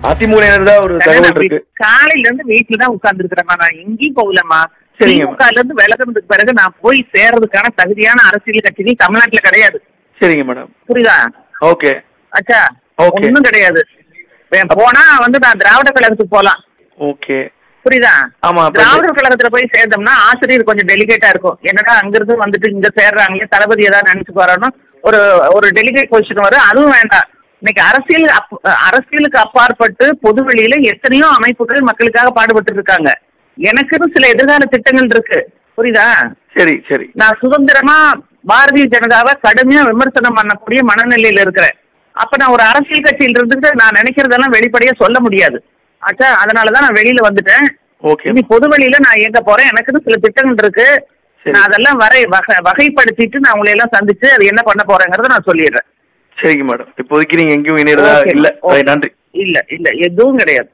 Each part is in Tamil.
அதிமுக தான் ஒரு தகவல் இருக்கு காலையில இருந்து வீட்டுல தான் உட்கார்ந்து இருக்கிறேன் நான் எங்கேயும் போகலம்மா சரிங்க. திமுகல இருந்து விலகுனதுக்கு பிறகு நான் போய் சேர்றதுக்கான தகுதியான அரசியல் கட்சி தமிழ்நாட்டுல கிடையாது சரிங்க மேடம் புரியுதா ஓகே அச்சா Okay. ஒண்ணும் கிடையாது வே- போனா வந்து நான் திராவிட கழகத்துக்கு போலாம் ஓகே புரியுதா ஆமா அப்ப திராவிடர் கழகத்துல போய் சேர்ந்தோம்னா ஆசிரியர் கொஞ்சம் டெலிகேட்டா இருக்கும் என்னடா அங்கிருந்து வந்துட்டு இங்க சேர்றாங்களே தளபதி ஏதாவது நினைச்சு போறானோ ஒரு ஒரு டெலிகேட் பொசிஷன் வரும் அதுவும் வேண்டாம் இன்னைக்கு அரசியல் அப்- அரசியலுக்கு அப்பாற்பட்டு பொது வெளியில எத்தனையோ அமைப்புகள் மக்களுக்காக பாடுபட்டு இருக்காங்க எனக்குன்னு சில எதிர்கால திட்டங்கள் இருக்கு புரியுதா சரி சரி நான் சுதந்திரமா பாரதிய ஜனதாவை கடுமையா விமர்சனம் பண்ணக்கூடிய மனநிலையில இருக்கிறேன் அப்ப நான் ஒரு அரசியல் கட்சியில் இருந்துட்டு நான் நினைக்கிறதெல்லாம் வெளிப்படையா சொல்ல முடியாது ஆச்சா அதனாலதான் நான் வெளியில வந்துட்டேன் ஓகே இனி பொது வழியில நான் எங்க போறேன் எனக்குன்னு சில திட்டங்கள் இருக்கு சரி. நான் அதெல்லாம் வரை வகை வகைப்படுத்திட்டு நான் உங்களை எல்லாம் சந்திச்சு அது என்ன பண்ண போறேங்கிறத நான் சொல்லிடுறேன் சரிங்க மேடம் இப்போதைக்கு நீங்க எங்கேயும் இணையறதா Okay, இல்ல okay. நன்றி இல்ல இல்ல எதுவும் கிடையாது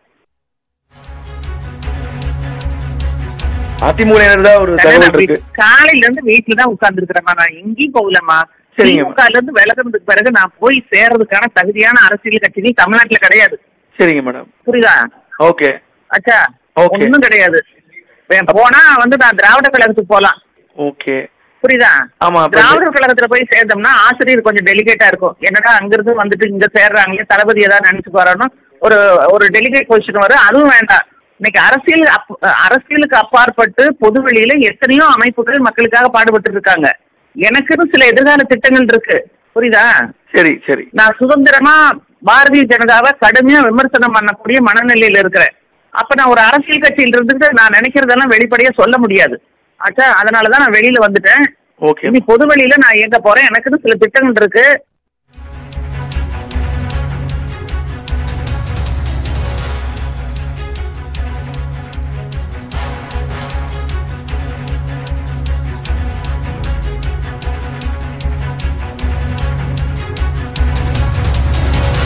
அதிமுக தான் ஒரு தகவல் இருக்கு காலையில இருந்து வீட்டுல தான் உட்கார்ந்து இருக்கிறேன் நான் எங்கேயும் போகலம்மா சரிங்க. திமுகல இருந்து விலகுனதுக்கு பிறகு நான் போய் சேர்றதுக்கான தகுதியான அரசியல் கட்சி தமிழ்நாட்டுல கிடையாது சரிங்க மேடம் புரியுதா ஓகே அச்சா Okay. ஒண்ணும் கிடையாது வே- போனா வந்து நான் திராவிட கழகத்துக்கு போலாம் ஓகே புரியுதா ஆமா அப்ப திராவிடர் கழகத்துல போய் சேர்ந்தோம்னா ஆசிரியர் கொஞ்சம் டெலிகேட்டா இருக்கும் என்னடா அங்கிருந்து வந்துட்டு இங்க சேர்றாங்களே தளபதி ஏதாவது நினைச்சு போறானோ ஒரு ஒரு டெலிகேட் பொசிஷன் வரும் அதுவும் வேண்டாம் இன்னைக்கு அரசியல் அப்- அரசியலுக்கு அப்பாற்பட்டு பொது வெளியில எத்தனையோ அமைப்புகள் மக்களுக்காக பாடுபட்டு இருக்காங்க எனக்குன்னு சில எதிர்கால திட்டங்கள் இருக்கு புரியுதா சரி சரி நான் சுதந்திரமா பாரதிய ஜனதாவை கடுமையா விமர்சனம் பண்ணக்கூடிய மனநிலையில இருக்கிறேன் அப்ப நான் ஒரு அரசியல் கட்சியில் இருந்துட்டு நான் நினைக்கிறதெல்லாம் வெளிப்படையா சொல்ல முடியாது ஆச்சா அதனாலதான் நான் வெளியில வந்துட்டேன் ஓகே இனி பொது வழியில நான் எங்க போறேன் எனக்குன்னு சில திட்டங்கள் இருக்கு